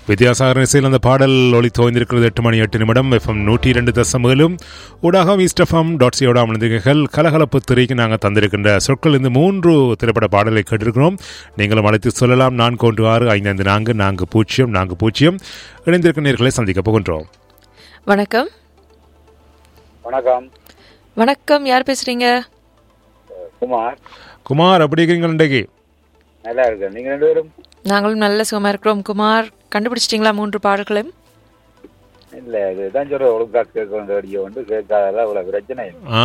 வித்யாசாகர் இசையில் அந்த பாடல் ஒளி தோய்ந்திருக்கிறது எட்டு மணி எட்டு நிமிடம் எஃப்எம் நூற்றி இரண்டு தசமேலும் ஊடாகம் ஈஸ்டஃபம் டாட் சியோட அமர்ந்திகள் கலகலப்பு திரைக்கு நாங்கள் தந்திருக்கின்ற சொற்கள் இந்த மூன்று திரைப்பட பாடலை கேட்டிருக்கிறோம் நீங்களும் அழைத்து சொல்லலாம் நான்கு ஒன்று ஆறு ஐந்து ஐந்து நான்கு நான்கு பூஜ்ஜியம் நான்கு பூஜ்ஜியம் இணைந்திருக்கும் நேர்களை சந்திக்கப் போகின்றோம் வணக்கம் வணக்கம் வணக்கம் யார் பேசுறீங்க குமார் குமார் அப்படி இருக்கிறீங்க இன்றைக்கு நல்லா இருக்கு நீங்க ரெண்டு பேரும் நாங்களும் நல்ல சுகமா இருக்கிறோம் குமார் கண்டுபிடிச்சிட்டிங்களா மூன்று பாடல்களையும் இல்ல இதுதான் சொல்ற ஒழுங்கா கேட்க வேண்டிய வடிய வந்து கேட்காதெல்லாம் இவ்வளவு பிரச்சனை இல்லை. ஆ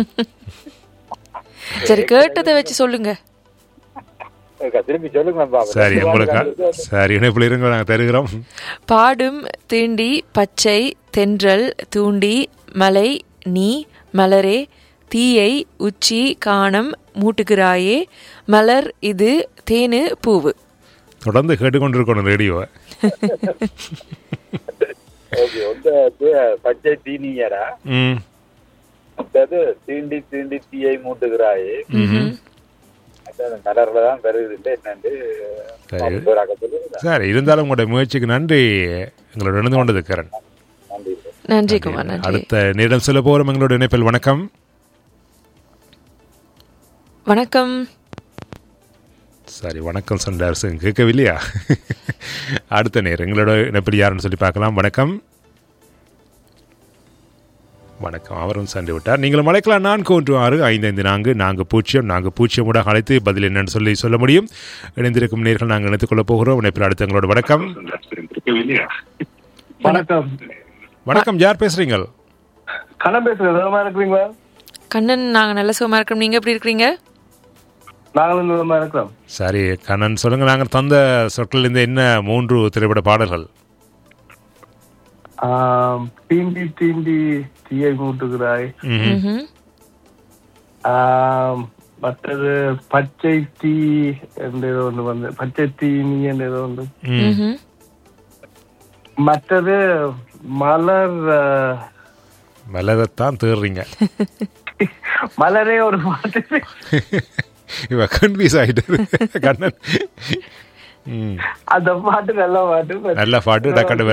சரி கேட்டதை வச்சு சொல்லுங்க இருக்கா, திருப்பி சொல்லுங்க பாப்போம். சரி உங்களுக்கு சரி இணைப்பில் இருங்க நாங்கள் தருகிறோம் பாடும் தீண்டி பச்சை தென்றல் தூண்டி மலை நீ மலரே தீயை உச்சி காணம் மூட்டுகிறாயே மலர் இது தேனு பூவு தொடர்ந்து கேட்டுக்கொண்டிருக்கணும் ரேடியோவை ஓகே வந்து அது பச்சை தீனியரா ம் மற்றது தீண்டி தீண்டி தீயை மூட்டுகிறாயே மற்றது கலர்ல தான் பெருகுது இல்லை என்னண்டு சரி. பேராக்க சொல்லுங்க சரி இருந்தாலும் உங்களுடைய முயற்சிக்கு நன்றி எங்களோட இணைந்து கொண்டது கரண் நன்றி நன்றி குமார் நன்றி அடுத்த நேரம் சொல்ல போகிறோம் எங்களோட இணைப்பில் வணக்கம் வணக்கம் சரி வணக்கம் சொன்னார் சார் கேட்கவில்லையா அடுத்த நேரம் எங்களோட இணைப்பில் யாருன்னு சொல்லி பார்க்கலாம் வணக்கம் வணக்கம் அவரும் சென்று விட்டார் நீங்களும் அழைக்கலாம் நான்கு ஒன்று ஆறு ஐந்து ஐந்து நான்கு நான்கு பூஜ்ஜியம் நான்கு பூஜ்ஜியம் கூட அழைத்து பதில் என்னன்னு சொல்லி சொல்ல முடியும் இணைந்திருக்கும் நேர்கள் நாங்கள் இணைத்துக் கொள்ளப் போகிறோம் இணைப்பில் அடுத்து எங்களோட வணக்கம் வணக்கம் வணக்கம் யார் பேசுறீங்க கண்ணன் பேசுறேன் விதமா இருக்கிறீங்களா கண்ணன் நாங்க நல்ல சுகமா இருக்கிறோம் நீங்க எப்படி இருக்கிறீங்க நாங்களும் விதமா இருக்கிறோம் சரி கண்ணன் சொல்லுங்க நாங்கள் தந்த சொற்கள் இந்த என்ன மூன்று திரைப்பட பாடல்கள் ஆம், தீண்டி தீண்டி தீயை மூட்டுகிறாய் ம்ஹும். ம்ஹும். ஆம், மற்றது பச்சை தீ என்று ஏதோ ஒன்று வந்து பச்சை தீனி என்று ஏதோ ஒன்று ம். ம்ஹும். மற்றது மலர் ஆ, மலரைத்தான் தேடுறீங்க மலரே ஒரு பாட்டு இவ கன்ஃபியூஸ் ஆயிட்டாரு கண்ணன் ம் அந்த பாட்டு நல்ல பாட்டு நல்ல பாட்டு டக்கண்டு